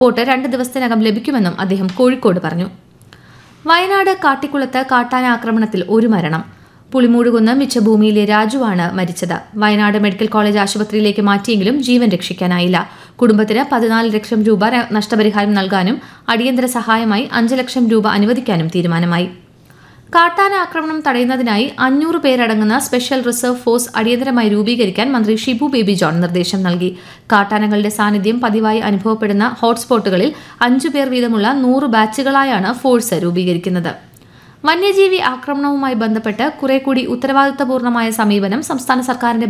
report രണ്ട് ദിവസത്തിനകം ലഭിക്കുമെന്നും അദ്ദേഹം കോഴിക്കോട് പറഞ്ഞു വയനാട് കാട്ടിക്കുളത്ത് കാട്ടാന ആക്രമണത്തിൽ ഒരു മരണം പുളിമൂടുകുന്ന് മിച്ചഭൂമിയിലെ രാജുവാണ് മരിച്ചത് വയനാട് മെഡിക്കൽ കോളേജ് ആശുപത്രിയിലേക്ക് മാറ്റിയെങ്കിലും ജീവൻ രക്ഷിക്കാനായില്ല കുടുംബത്തിന് പതിനാല് ലക്ഷം രൂപ ര- നഷ്ടപരിഹാരം നൽകാനും അടിയന്തര സഹായമായി അഞ്ച് ലക്ഷം രൂപ അനുവദിക്കാനും തീരുമാനമായി കാട്ടാന ആക്രമണം തടയുന്നതിനായി അഞ്ഞൂറ് പേരടങ്ങുന്ന സ്പെഷ്യൽ റിസർവ് ഫോഴ്സ് അടിയന്തരമായി രൂപീകരിക്കാൻ മന്ത്രി ഷിബു ബേബി ജോൺ നിർദ്ദേശം നൽകി കാട്ടാനകളുടെ സാന്നിധ്യം പതിവായി അനുഭവപ്പെടുന്ന ഹോട്ട്സ്പോട്ടുകളിൽ അഞ്ചു പേർ വീതമുള്ള നൂറ് ബാച്ചുകളായാണ് ഫോഴ്സ് രൂപീകരിക്കുന്നത് വന്യജീവി ആക്രമണവുമായി ബന്ധപ്പെട്ട് കുറെ കൂടി ഉത്തരവാദിത്തപൂർണമായ സമീപനം സംസ്ഥാന സർക്കാരിന്റെ